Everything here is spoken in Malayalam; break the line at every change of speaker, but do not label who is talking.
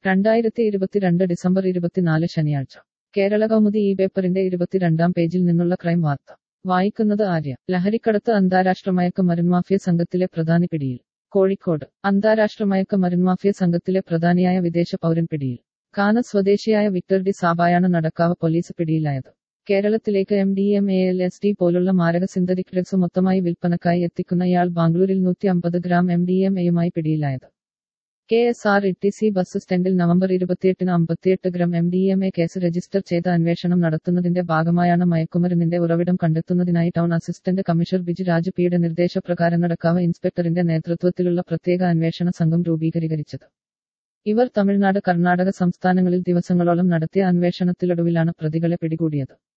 രണ്ടായിരത്തി ഇരുപത്തിരണ്ട് ഡിസംബർ ഇരുപത്തിനാല് ശനിയാഴ്ച കേരള കൗമുദി ഈ പേപ്പറിന്റെ ഇരുപത്തിരണ്ടാം പേജിൽ നിന്നുള്ള ക്രൈം വാർത്ത വായിക്കുന്നത് ആര്യ ലഹരിക്കടത്ത് അന്താരാഷ്ട്ര മയക്ക് മരുന്മാഫിയ സംഘത്തിലെ പ്രധാനി പിടിയിൽ കോഴിക്കോട് അന്താരാഷ്ട്ര മയക്ക് മരുന്മാഫിയ സംഘത്തിലെ പ്രധാനിയായ വിദേശ പൗരൻ പിടിയിൽ കാന സ്വദേശിയായ വിക്ടർ ഡി സാബായാണ് നടക്കാവ് പോലീസ് പിടിയിലായത് കേരളത്തിലേക്ക് M D M A L S D പോലുള്ള മാരക സിന്തറ്റിക് ഡ്രഗ്സ് മൊത്തമായി വിൽപ്പനക്കായി എത്തിക്കുന്ന ഇയാൾ ബാംഗ്ലൂരിൽ നൂറ്റി അമ്പത് ഗ്രാം എം ഡി എം എയുമായി പിടിയിലായത് K S R T C bus ബസ് സ്റ്റാൻഡിൽ നവംബർ ഇരുപത്തിയെട്ടിന് അമ്പത്തിയെട്ട് gram M D M A case register ചെയ്ത അന്വേഷണം നടത്തുന്നതിന്റെ ഭാഗമായാണ് മയക്കുമരുന്നിന്റെ ഉറവിടം കണ്ടെത്തുന്നതിനായി town assistant commissioner Biju Raj പിയുടെ നിർദ്ദേശപ്രകാരം നടക്കാവ് ഇൻസ്പെക്ടറിന്റെ നേതൃത്വത്തിലുള്ള പ്രത്യേക അന്വേഷണ സംഘം രൂപീകരിച്ചത് ഇവർ തമിഴ്നാട് കർണാടക സംസ്ഥാനങ്ങളിൽ ദിവസങ്ങളോളം നടത്തിയ അന്വേഷണത്തിലൊടുവിലാണ് പ്രതികളെ പിടികൂടിയത്